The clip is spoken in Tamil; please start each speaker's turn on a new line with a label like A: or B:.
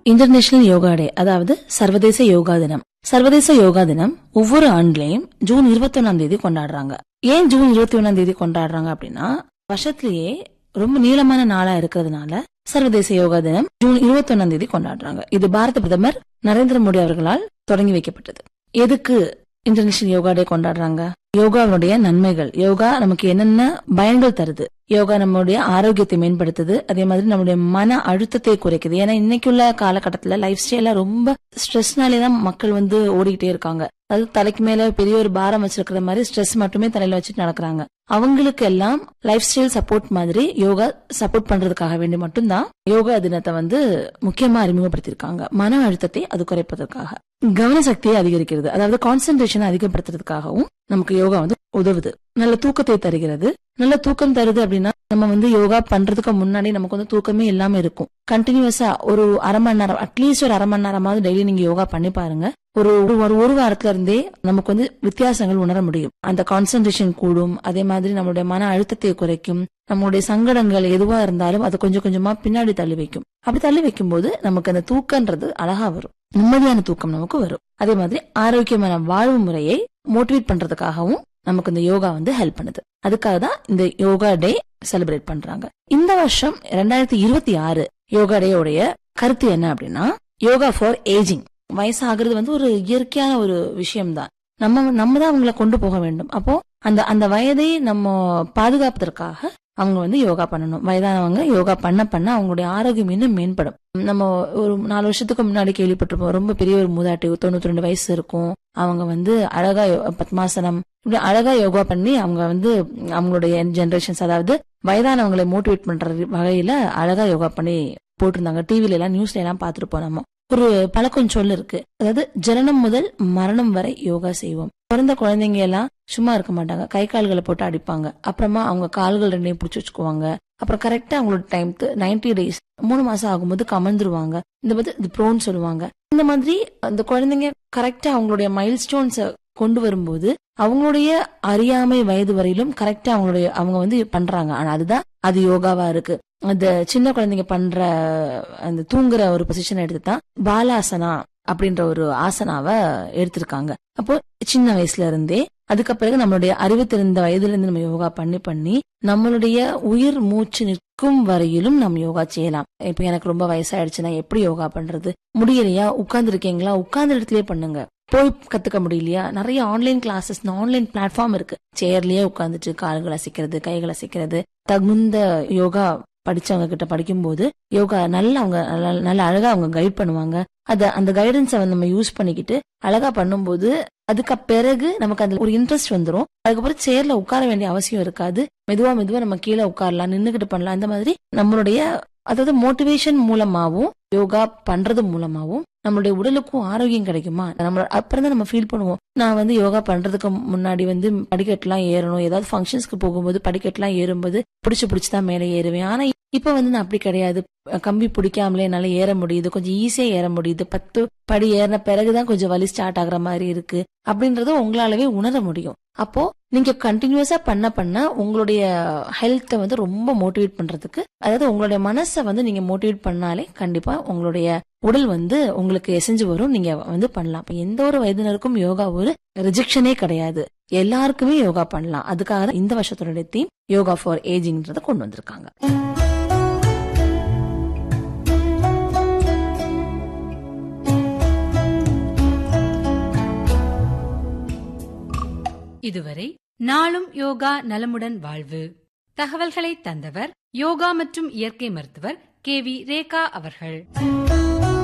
A: இன்டர்நேஷனல் யோகா டே அதாவது சர்வதேச யோகா தினம் சர்வதேச யோகா தினம் ஒவ்வொரு ஆண்டுலயும் ஜூன் இருபத்தி ஒன்னாம் தேதி கொண்டாடுறாங்க ஏன் ஜூன் இருபத்தி ஒன்னாம் தேதி கொண்டாடுறாங்க அப்படின்னா வருஷத்திலேயே ரொம்ப நீளமான நாளா இருக்கிறதுனால சர்வதேச யோகா தினம் ஜூன் இருபத்தி ஒன்னாம் தேதி கொண்டாடுறாங்க இது பாரத பிரதமர் நரேந்திர மோடி அவர்களால் தொடங்கி வைக்கப்பட்டது எதுக்கு இன்டர்நேஷனல் யோகா டே கொண்டாடுறாங்க யோகாவுடைய நன்மைகள் யோகா நமக்கு என்னென்ன பயன்கள் தருது யோகா நம்மளுடைய ஆரோக்கியத்தை மேம்படுத்துது அதே மாதிரி நம்மளுடைய மன அழுத்தத்தை குறைக்குது ஏன்னா இன்னைக்குள்ள காலகட்டத்துல லைஃப் ஸ்டைல ரொம்ப ஸ்ட்ரெஸ்னாலே தான் மக்கள் வந்து ஓடிக்கிட்டே இருக்காங்க அது தலைக்கு மேல பெரிய ஒரு பாரம் வச்சிருக்கிற மாதிரி ஸ்ட்ரெஸ் மட்டுமே தலையில வச்சுட்டு நடக்கிறாங்க அவங்களுக்கு எல்லாம் லைஃப் ஸ்டைல் சப்போர்ட் மாதிரி யோகா சப்போர்ட் பண்றதுக்காக வேண்டி மட்டும்தான் யோகா தினத்தை வந்து முக்கியமா அறிமுகப்படுத்தியிருக்காங்க மன அழுத்தத்தை அது குறைப்பதற்காக கவன சக்தியை அதிகரிக்கிறது அதாவது கான்சென்ட்ரேஷனை அதிகப்படுத்துறதுக்காகவும் நமக்கு யோகா வந்து உதவுது நல்ல தூக்கத்தை தருகிறது நல்ல தூக்கம் தருது அப்படின்னா நம்ம வந்து யோகா பண்றதுக்கு முன்னாடி நமக்கு வந்து தூக்கமே இல்லாம இருக்கும் கண்டினியூஸா ஒரு அரை மணி நேரம் அட்லீஸ்ட் ஒரு அரை மணி நேரமாவது டெய்லி நீங்க யோகா பண்ணி பாருங்க ஒரு ஒரு ஒரு ஒரு வாரத்துல இருந்தே நமக்கு வந்து வித்தியாசங்கள் உணர முடியும் அந்த கான்சென்ட்ரேஷன் கூடும் அதே மாதிரி நம்மளுடைய மன அழுத்தத்தை குறைக்கும் நம்மளுடைய சங்கடங்கள் எதுவா இருந்தாலும் அதை கொஞ்சம் கொஞ்சமா பின்னாடி தள்ளி வைக்கும் அப்படி தள்ளி வைக்கும் போது நமக்கு அந்த தூக்கன்றது அழகா வரும் நிம்மதியான தூக்கம் நமக்கு வரும் அதே மாதிரி ஆரோக்கியமான வாழ்வு முறையை மோட்டிவேட் பண்றதுக்காகவும் நமக்கு இந்த யோகா வந்து ஹெல்ப் பண்ணுது அதுக்காக தான் இந்த யோகா டே செலிப்ரேட் பண்றாங்க இந்த வருஷம் ரெண்டாயிரத்தி இருபத்தி ஆறு யோகா டே உடைய கருத்து என்ன அப்படின்னா யோகா ஃபார் ஏஜிங் வயசாகிறது வந்து ஒரு இயற்கையான ஒரு விஷயம்தான் நம்ம நம்ம தான் அவங்கள கொண்டு போக வேண்டும் அப்போ அந்த அந்த வயதை நம்ம பாதுகாப்பதற்காக அவங்க வந்து யோகா பண்ணணும் வயதானவங்க யோகா பண்ண பண்ண அவங்களுடைய ஆரோக்கியம் இன்னும் மேம்படும் நம்ம ஒரு நாலு வருஷத்துக்கு முன்னாடி கேள்விப்பட்டிருப்போம் ரொம்ப பெரிய ஒரு மூதாட்டி தொண்ணூத்தி ரெண்டு வயசு இருக்கும் அவங்க வந்து அழகா யோ- பத்மாசனம் இப்படி அழகா யோகா பண்ணி அவங்க வந்து அவங்களுடைய ஜெனரேஷன்ஸ் அதாவது வயதானவங்களை மோட்டிவேட் பண்ற வகையில அழகா யோகா பண்ணி போட்டிருந்தாங்க டிவில எல்லாம் நியூஸ்ல எல்லாம் பார்த்திருப்போம் நம்ம ஒரு பழக்கம் சொல் இருக்கு அதாவது ஜனனம் முதல் மரணம் வரை யோகா செய்வோம் பிறந்த குழந்தைங்க எல்லாம் சும்மா இருக்க மாட்டாங்க கை கால்களை போட்டு அடிப்பாங்க அப்புறமா அவங்க கால்கள் ரெண்டையும் பிடிச்சி வச்சுக்குவாங்க அப்புறம் கரெக்டா அவங்களோட டைம் நைன்டி டேஸ் மூணு மாசம் ஆகும்போது கமர்ந்துருவாங்க இந்த மாதிரி இது ப்ரோன்னு சொல்லுவாங்க இந்த மாதிரி அந்த குழந்தைங்க கரெக்டா அவங்களுடைய மைல் ஸ்டோன்ஸ கொண்டு வரும்போது அவங்களுடைய அறியாமை வயது வரையிலும் கரெக்டா அவங்களுடைய அவங்க வந்து பண்றாங்க ஆனா அதுதான் அது யோகாவா இருக்கு அந்த சின்ன குழந்தைங்க பண்ற அந்த தூங்குற ஒரு பொசிஷன் எடுத்து தான் பாலாசனா அப்படின்ற ஒரு ஆசனாவை எடுத்திருக்காங்க அப்போ சின்ன வயசுல இருந்தே அதுக்கு பிறகு நம்மளுடைய அறிவு தெரிந்த வயதுல இருந்து நம்ம யோகா பண்ணி பண்ணி நம்மளுடைய உயிர் மூச்சு நிற்கும் வரையிலும் நம்ம யோகா செய்யலாம் இப்ப எனக்கு ரொம்ப வயசாயிடுச்சுன்னா எப்படி யோகா பண்றது முடியலையா உட்கார்ந்து இருக்கீங்களா உட்கார்ந்த இடத்துலயே பண்ணுங்க போய் கத்துக்க முடியலையா நிறைய ஆன்லைன் கிளாஸஸ் ஆன்லைன் பிளாட்ஃபார்ம் இருக்கு சேர்லயே உட்காந்துட்டு கால்களை அசைக்கிறது கைகளை அசைக்கிறது தகுந்த யோகா படிச்சவங்க கிட்ட படிக்கும்போது யோகா நல்லா அவங்க நல்ல- நல்ல அழகா அவங்க கைட் பண்ணுவாங்க அத அந்த கைடன்ஸை வந்து நம்ம யூஸ் பண்ணிக்கிட்டு அழகா பண்ணும்போது அதுக்கு பிறகு நமக்கு அதுல ஒரு இன்ட்ரெஸ்ட் வந்துரும் அதுக்கப்புறம் சேர்ல உட்கார வேண்டிய அவசியம் இருக்காது மெதுவா மெதுவா நம்ம கீழே உட்காரலாம் நின்னுகிட்டு பண்ணலாம் இந்த மாதிரி நம்மளுடைய அதாவது மோட்டிவேஷன் மூலமாவும் யோகா பண்றது மூலமாவும் நம்மளுடைய உடலுக்கும் ஆரோக்கியம் கிடைக்குமா நம்ம அப்புறம் தான் நம்ம ஃபீல் பண்ணுவோம் நான் வந்து யோகா பண்றதுக்கு முன்னாடி வந்து படிக்கட்டுலாம் ஏறணும் ஏதாவது ஃபங்க்ஷன்ஸ்க்கு போகும்போது படிக்கட்டுலாம் ஏறும்போது பிடிச்சு பிடிச்சு தான் மேலே ஏறுவேன் ஆனா இப்ப வந்து நான் அப்படி கிடையாது கம்பி பிடிக்காமலே என்னால ஏற முடியுது கொஞ்சம் ஈஸியா ஏற முடியுது பத்து படி ஏறின பிறகுதான் கொஞ்சம் வலி ஸ்டார்ட் ஆகுற மாதிரி இருக்கு அப்படின்றத உங்களாலவே உணர முடியும் அப்போ நீங்க கண்டினியூஸா பண்ண பண்ண உங்களுடைய ஹெல்த்தை வந்து ரொம்ப மோட்டிவேட் பண்றதுக்கு அதாவது உங்களுடைய மனசை வந்து நீங்க மோட்டிவேட் பண்ணாலே கண்டிப்பா உங்களுடைய உடல் வந்து உங்களுக்கு எசைஞ்சு வரும் நீங்க வந்து பண்ணலாம் இப்ப எந்த ஒரு வயதினருக்கும் யோகா ஒரு ரிஜெக்ஷனே கிடையாது எல்லாருக்குமே யோகா பண்ணலாம் அதுக்காக தான் இந்த வருஷத்தோட தீம் யோகா ஃபார் ஏஜிங்ன்றத கொண்டு வந்திருக்காங்க
B: இதுவரை நாளும் யோகா நலமுடன் வாழ்வு தகவல்களை தந்தவர் யோகா மற்றும் இயற்கை மருத்துவர் கே வி ரேகா அவர்கள்